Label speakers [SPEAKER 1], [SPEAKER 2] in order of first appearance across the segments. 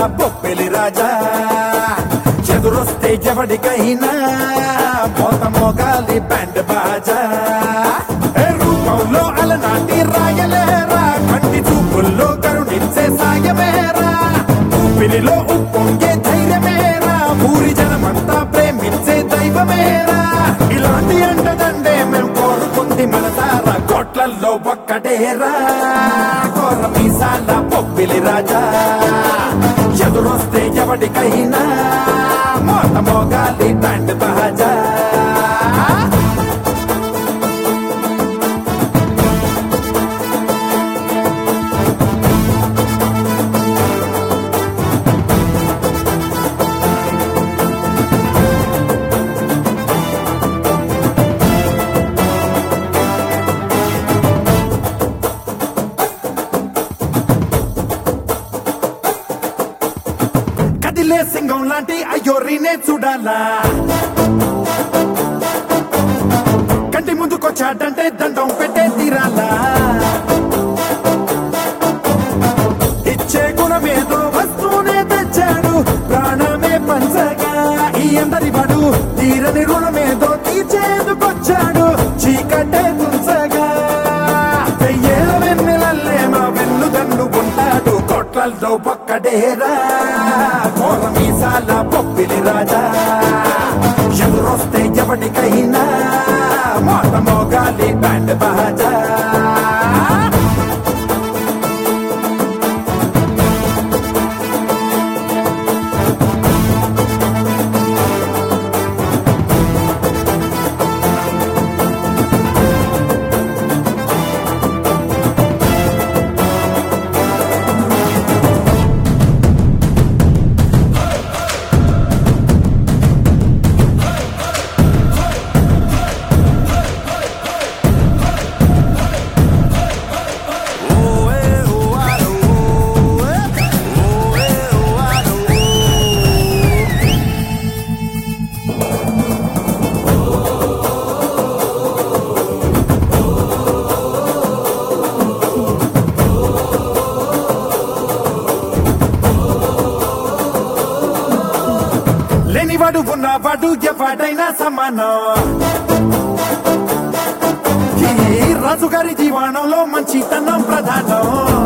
[SPEAKER 1] బొప్పెలి రాజా ఎదురొస్తే ఎవడికైనా మోత మోగాలి బ్యాండ్ బాజా ఏ రూపంలో అలనాటి రాయలేరా కంటి చూపుల్లో కరుణించే సాయమేరా ఊపిరిలో ఉప్పొంగే ధైర్యమేరా ఊరి జనమంతా ప్రేమించే దైవమేరా ఇలాంటి అండదండే మేము కోరుకుంది మన తార కోట్లల్లో ఒక్కటేరా కోర మీసాల పొప్పిలి రాజా ఎదురొస్తే ఎవడికైనా మోత మోగాలి బ్యాండ్ బాజా కదిలే సింగం లాంటి అయ్యోరినే చూడాలా కంటి ముందుకొచ్చాడంటే దండం పెట్టే తీరాలా ఇచ్చే గుణమేదో వస్తూనే తెచ్చాడు ప్రాణమే పంచగా ఈ అందరి వాడు తీరని రుణమేదో తీర్చేందుకొచ్చాడు చీకటే తుంచగా వెయ్యేల వెన్నెలల్లే మా వెన్ను దన్ను ఉంటాడు కొట్లల్లో ఒక్కడేరా కోర మీసాల పొప్పిలి రాజా ఎదురొస్తే ఎవడికైనా మోత మోగాలి బ్యాండ్ బాజా లేనివాడు ఉన్నవాడు ఎవడైనా సమానం ఈ రాజుగారి జీవనంలో మంచితనం ప్రధానం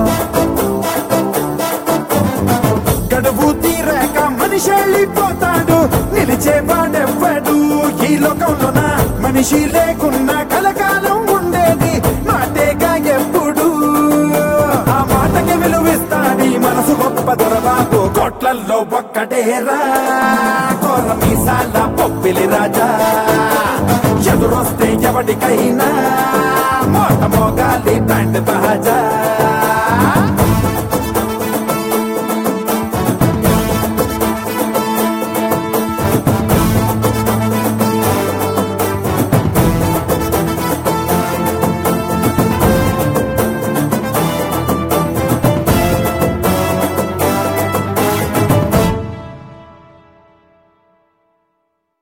[SPEAKER 1] గడువు తీరాక మనిషి వెళ్ళిపోతాడు నిలిచేవాడెవ్వడు ఈ లోకంలోన మనిషి లేకున్నా కలకాలం ఉండేది మాటేగా ఎప్పుడు ఆ మాటకి విలువిస్తాడి మనసు గొప్ప దొరబాబు కోట్లల్లో ఒక్కటేరా కోర మీసాల పొప్పిలి రాజా ఎదురొస్తే ఎవడికైనా మోట మోగాలి బ్యాండ్ బాజా